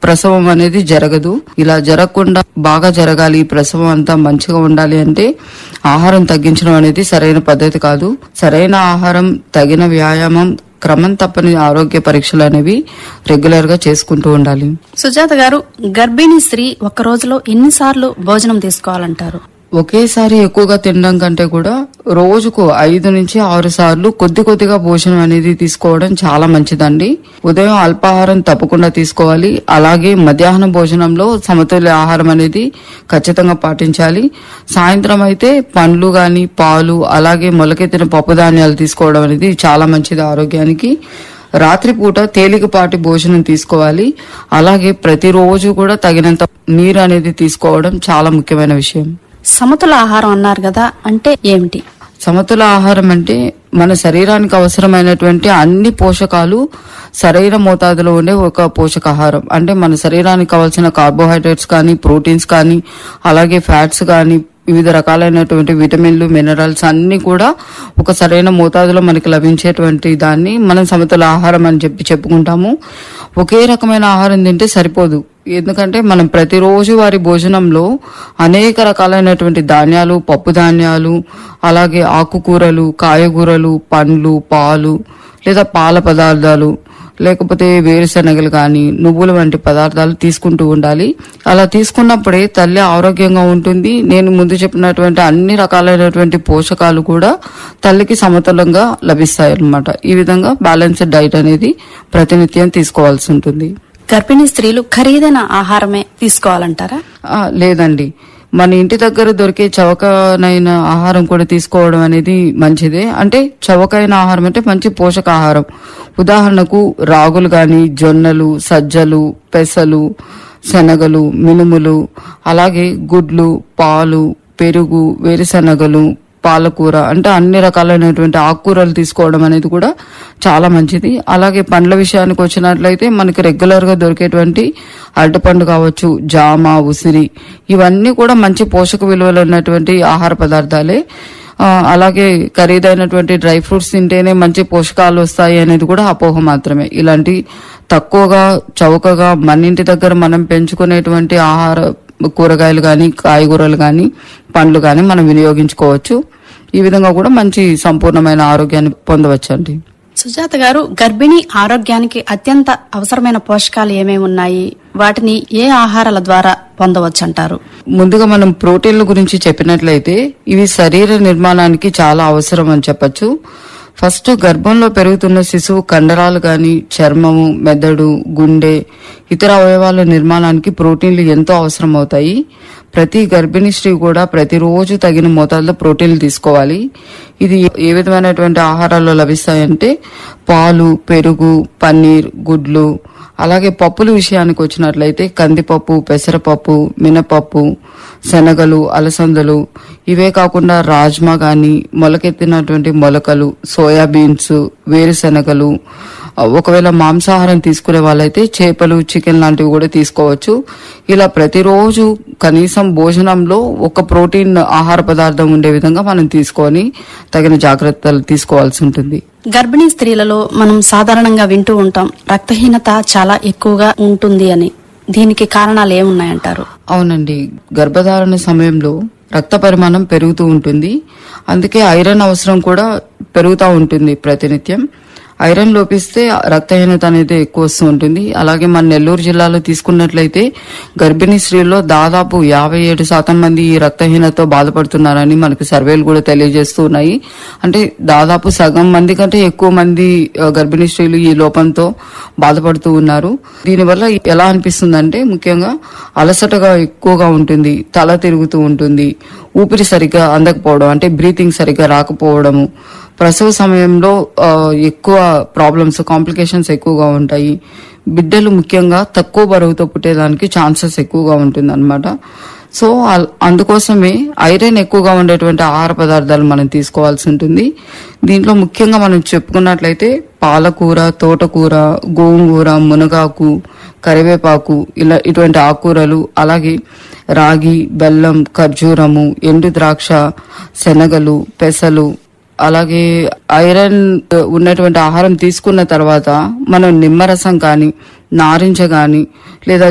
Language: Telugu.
ప్రసవం అనేది జరగదు ఇలా జరగకుండా బాగా జరగాలి ఈ ప్రసవం అంతా మంచిగా ఉండాలి అంటే ఆహారం తగ్గించడం అనేది సరైన పద్ధతి కాదు సరైన ఆహారం తగిన వ్యాయామం క్రమం తప్పని ఆరోగ్య పరీక్షలు అనేవి రెగ్యులర్ గా చేసుకుంటూ ఉండాలి సుజాత గారు గర్భిణీ స్త్రీ ఒక రోజులో ఎన్నిసార్లు భోజనం తీసుకోవాలంటారు ఒకేసారి ఎక్కువగా తినడం కంటే కూడా రోజుకు ఐదు నుంచి ఆరు సార్లు కొద్ది కొద్దిగా భోజనం అనేది తీసుకోవడం చాలా మంచిదండి ఉదయం అల్పాహారం తప్పకుండా తీసుకోవాలి అలాగే మధ్యాహ్నం భోజనంలో సమతుల్య ఆహారం అనేది ఖచ్చితంగా పాటించాలి సాయంత్రం అయితే పండ్లు గాని పాలు అలాగే మొలకెత్తిన పప్పు ధాన్యాలు తీసుకోవడం అనేది చాలా మంచిది ఆరోగ్యానికి రాత్రిపూట తేలికపాటి భోజనం తీసుకోవాలి అలాగే ప్రతిరోజు కూడా తగినంత నీరు అనేది తీసుకోవడం చాలా ముఖ్యమైన విషయం సమతుల ఆహారం అన్నారు కదా అంటే ఏమిటి సమతుల ఆహారం అంటే మన శరీరానికి అవసరమైనటువంటి అన్ని పోషకాలు సరైన మోతాదులో ఉండే ఒక పోషకాహారం అంటే మన శరీరానికి కావాల్సిన కార్బోహైడ్రేట్స్ కానీ ప్రోటీన్స్ కానీ అలాగే ఫ్యాట్స్ కానీ వివిధ రకాలైనటువంటి విటమిన్లు మినరల్స్ అన్ని కూడా ఒక సరైన మోతాదులో మనకి లభించేటువంటి దాన్ని మనం సమతుల ఆహారం అని చెప్పి చెప్పుకుంటాము ఒకే రకమైన ఆహారం తింటే సరిపోదు ఎందుకంటే మనం ప్రతిరోజు వారి భోజనంలో అనేక రకాలైనటువంటి ధాన్యాలు పప్పు ధాన్యాలు అలాగే ఆకుకూరలు కాయగూరలు పండ్లు పాలు లేదా పాల పదార్థాలు లేకపోతే వేరుశనగలు కానీ నువ్వులు వంటి పదార్థాలు తీసుకుంటూ ఉండాలి అలా తీసుకున్నప్పుడే తల్లి ఆరోగ్యంగా ఉంటుంది నేను ముందు చెప్పినటువంటి అన్ని రకాలైనటువంటి పోషకాలు కూడా తల్లికి సమతులంగా లభిస్తాయి అన్నమాట ఈ విధంగా బ్యాలెన్స్డ్ డైట్ అనేది ప్రతినిత్యం తీసుకోవాల్సి ఉంటుంది గర్భిణీ స్త్రీలు ఖరీదైన ఆహారమే తీసుకోవాలంటారా ఆ, లేదండి మన ఇంటి దగ్గర దొరికే చవకనైన ఆహారం కూడా తీసుకోవడం అనేది మంచిదే అంటే చవకైన ఆహారం అంటే మంచి పోషకాహారం ఉదాహరణకు రాగులు గాని జొన్నలు సజ్జలు పెసలు శనగలు మినుములు అలాగే గుడ్లు పాలు పెరుగు వేరుశనగలు పాలకూర అంటే అన్ని రకాలైనటువంటి ఆకుకూరలు తీసుకోవడం అనేది కూడా చాలా మంచిది అలాగే పండ్ల విషయానికి వచ్చినట్లయితే మనకి రెగ్యులర్ గా దొరికేటువంటి అరటిపండు కావచ్చు జామ ఉసిరి ఇవన్నీ కూడా మంచి పోషక విలువలు ఉన్నటువంటి ఆహార పదార్థాలే ఆ, అలాగే ఖరీదైనటువంటి డ్రై ఫ్రూట్స్ తింటేనే మంచి పోషకాలు వస్తాయి అనేది కూడా అపోహ మాత్రమే ఇలాంటి తక్కువగా చౌకగా మన ఇంటి దగ్గర మనం పెంచుకునేటువంటి ఆహార కూరగాయలు కానీ కాయగూరలు కానీ పండ్లు కానీ మనం వినియోగించుకోవచ్చు ఈ విధంగా కూడా మంచి సంపూర్ణమైన ఆరోగ్యాన్ని పొందవచ్చండి సుజాత గారు గర్భిణీ ఆరోగ్యానికి అత్యంత అవసరమైన పోషకాలు ఏమేమి ఉన్నాయి వాటిని ఏ ఆహారాల ద్వారా పొందవచ్చంటారు ముందుగా మనం ప్రోటీన్ల గురించి చెప్పినట్లయితే ఇవి శరీర నిర్మాణానికి చాలా అవసరం అని చెప్పొచ్చు ఫస్ట్ గర్భంలో పెరుగుతున్న శిశువు కండరాలు గాని చర్మము మెదడు గుండె ఇతర అవయవాల నిర్మాణానికి ప్రోటీన్లు ఎంతో అవసరం అవుతాయి ప్రతి గర్భిణీ స్త్రీ కూడా ప్రతిరోజు తగిన మోతాదులో ప్రోటీన్లు తీసుకోవాలి ఇది ఏ విధమైనటువంటి ఆహారాల్లో లభిస్తాయంటే పాలు పెరుగు పన్నీర్ గుడ్లు అలాగే పప్పుల విషయానికి వచ్చినట్లయితే కందిపప్పు పెసరపప్పు మినపప్పు శనగలు అలసందలు ఇవే కాకుండా రాజ్మా గాని మొలకెత్తినటువంటి మొలకలు సోయాబీన్స్ వేరుశనగలు ఆ, ఒకవేళ మాంసాహారం తీసుకునే వాళ్ళైతే చేపలు చికెన్ లాంటివి కూడా తీసుకోవచ్చు ఇలా ప్రతిరోజు కనీసం భోజనంలో ఒక ప్రోటీన్ ఆహార పదార్థం ఉండే విధంగా మనం తీసుకొని తగిన జాగ్రత్తలు తీసుకోవాల్సి ఉంటుంది గర్భిణీ స్త్రీలలో మనం సాధారణంగా వింటూ ఉంటాం రక్తహీనత చాలా ఎక్కువగా ఉంటుంది అని దీనికి కారణాలు ఏమున్నాయంటారు అవునండి గర్భధారణ సమయంలో రక్త పరిమాణం పెరుగుతూ ఉంటుంది అందుకే ఐరన్ అవసరం కూడా పెరుగుతూ ఉంటుంది ప్రతినిత్యం ఐరన్ లోపిస్తే రక్తహీనత అనేది ఎక్కువ వస్తూ ఉంటుంది అలాగే మన నెల్లూరు జిల్లాలో తీసుకున్నట్లయితే గర్భిణీ స్త్రీల్లో దాదాపు యాభై ఏడు శాతం మంది ఈ రక్తహీనతతో బాధపడుతున్నారని మనకు సర్వేలు కూడా తెలియజేస్తూ ఉన్నాయి అంటే దాదాపు సగం మంది కంటే ఎక్కువ మంది ఆ, గర్భిణీ స్త్రీలు ఈ లోపంతో బాధపడుతూ ఉన్నారు దీనివల్ల ఎలా అనిపిస్తుందంటే ముఖ్యంగా అలసటగా ఎక్కువగా ఉంటుంది తల తిరుగుతూ ఉంటుంది ఊపిరి సరిగ్గా అందకపోవడం అంటే బ్రీతింగ్ సరిగ్గా రాకపోవడము ప్రసవ సమయంలో ఆ, ఎక్కువ ప్రాబ్లమ్స్ కాంప్లికేషన్స్ ఎక్కువగా ఉంటాయి బిడ్డలు ముఖ్యంగా తక్కువ బరువుతో పుట్టేదానికి ఛాన్సెస్ ఎక్కువగా ఉంటుంది సో అల్- అందుకోసమే ఐరన్ ఎక్కువగా ఉండేటువంటి ఆహార పదార్థాలు మనం తీసుకోవాల్సి ఉంటుంది దీంట్లో ముఖ్యంగా మనం చెప్పుకున్నట్లయితే పాలకూర తోటకూర గోంగూర మునగాకు కరివేపాకు ఇలా ఇటువంటి ఆకుకూరలు అలాగే రాగి బెల్లం ఖర్జూరము ఎండు ద్రాక్ష శనగలు పెసలు అలాగే ఐరన్ ఉన్నటువంటి ఆహారం తీసుకున్న తర్వాత మనం నిమ్మరసం కానీ నారింజ కానీ లేదా